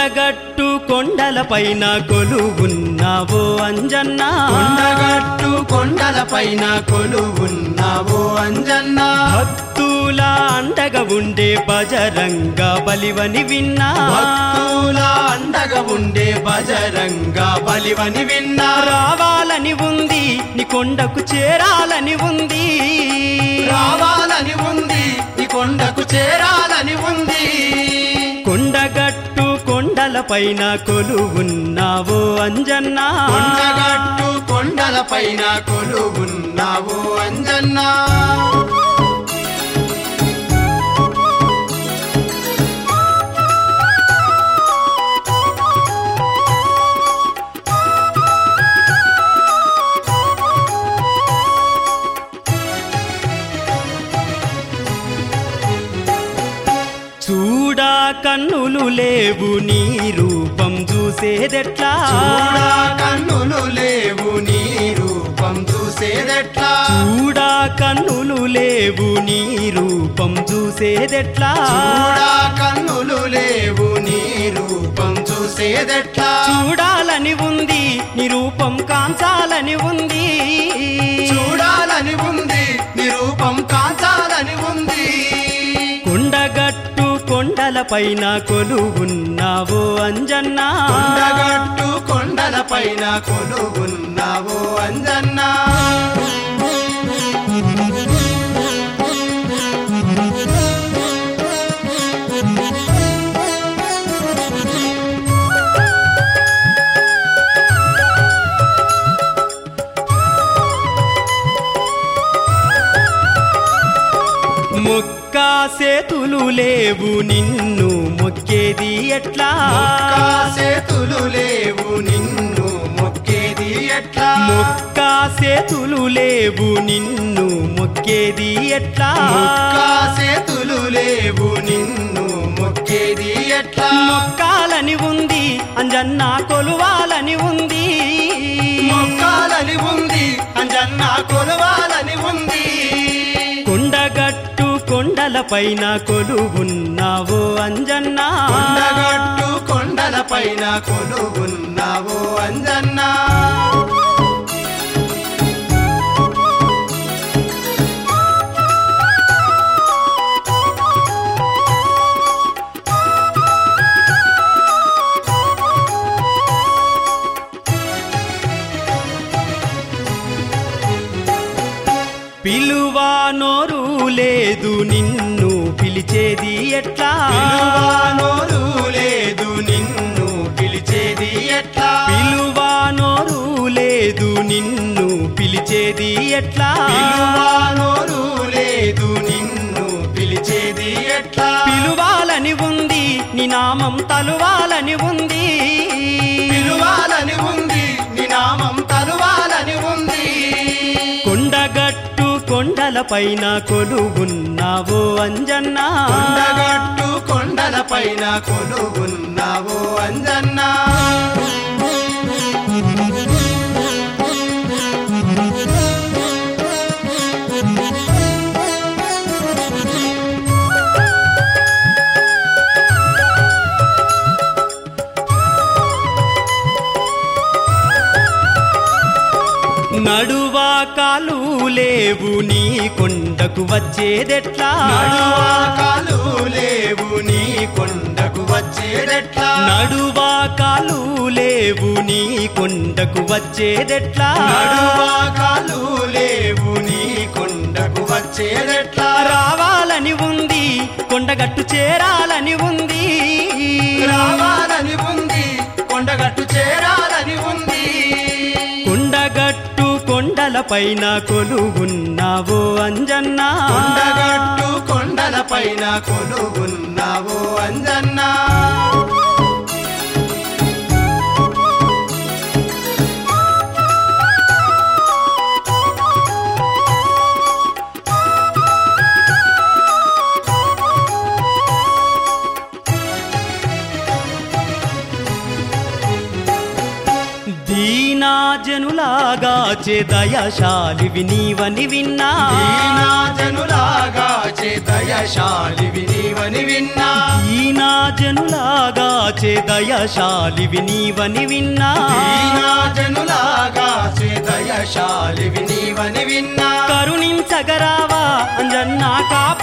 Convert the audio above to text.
కొండగట్టు కొండలపైన కొలువున్నావో అంజన్న కొండగట్టు కొండల పైన కొలువున్నావో అంజన్న భక్తుల అండగా ఉండే బజరంగ బలివని విన్నా భక్తుల అండగా ఉండే బజరంగ బలివని విన్నా రావాలని ఉంది నీ కొండకు చేరాలని ఉంది రావాలని ఉంది ఈ కొండకు చేరాలని ఉంది కొండగట్టు కొండలపైన కొలువున్నావో అంజన్న కొండగట్టు కొండల పైన కొలువున్నావో అంజన్న చూడా కన్నులు లేవు నీ రూపం చూసేదెట్లా చూడా కన్నులు లేవు నీ రూపం చూసేదెట్లా చూడా కన్నులు లేవు నీ రూపం చూసేదెట్లా చూడా కన్నులు లేవు నీ రూపం చూసేదెట్లా చూడాలని ఉంది నీ రూపం కాంచాలని ఉంది చూడాలని ఉంది నీ రూపం కాచాలని ఉంది కొండగట్టు కొండలపైన కొలువున్నావో అంజన్న కొండగట్టు కొండల పైన కొలువున్నావో అంజన్న మొక్క సేతులు లేవు నిన్ను మొక్కేది ఎట్లా చేతులు లేవు నిన్ను మొక్కేది ఎట్లా మొక్క సేతులు లేవు నిన్ను మొక్కేది ఎట్లా చేతులు లేవు నిన్ను మొక్కేది ఎట్లా మొక్కాలని ఉంది అంజన్న కొలువాలని ఉంది మొక్కాలని ఉంది అంజన్న కొలవాలని ఉంది కొండగట్టు కొండలపైన కొలువున్నావో అంజన్న కొండగట్టు కొండల పైన కొలువున్నావో అంజన్న పిలువా నోరు లేదు నిన్ను పిలిచేది ఎట్లా నోరు లేదు నిన్ను పిలిచేది ఎట్లా పిలువా నోరు లేదు నిన్ను పిలిచేది ఎట్లా నోరు లేదు నిన్ను పిలిచేది ఎట్లా పిలువాలని ఉంది నీ నామం తలువాలని ఉంది పిలువాలని ఉంది నీ నామం తలువాలని ఉంది కొండగట్టు కొండలపైన కొలువున్నావో అంజన్న కొండగట్టు కొండల పైన కొలువున్నావో అంజన్న నడువా కాలు లేవు నీ కొండకు వచ్చేదెట్లా నడువాకాలు లేవు నీ కొండకు వచ్చేదెట్లా నడువా కాలు లేవు నీ కొండకు వచ్చేదెట్లా నడువాకాలు లేవు నీ కొండకు వచ్చేదెట్లా రావాలని ఉంది కొండగట్టు చేరాలని ఉంది రావాలని ఉంది కొండగట్టు చేరాలని ఉంది కొండగట్టు కొండలపైన కొలువున్నావో అంజన్న కొండగట్టు కొండల పైన కొలువున్నావో అంజన్న దీనా జనులాగా చే దయశాలివి నీవని విన్నా దీనా జనులాగా చేతయశాలివి నీవని విన్నా ఈనా జనులాగా చే దయశాలివి నీవని విన్నా దీనా జనులాగా చేతయశాలివి నీవని విన్నా కరుణించగరావా అంజన్నా కాపాడు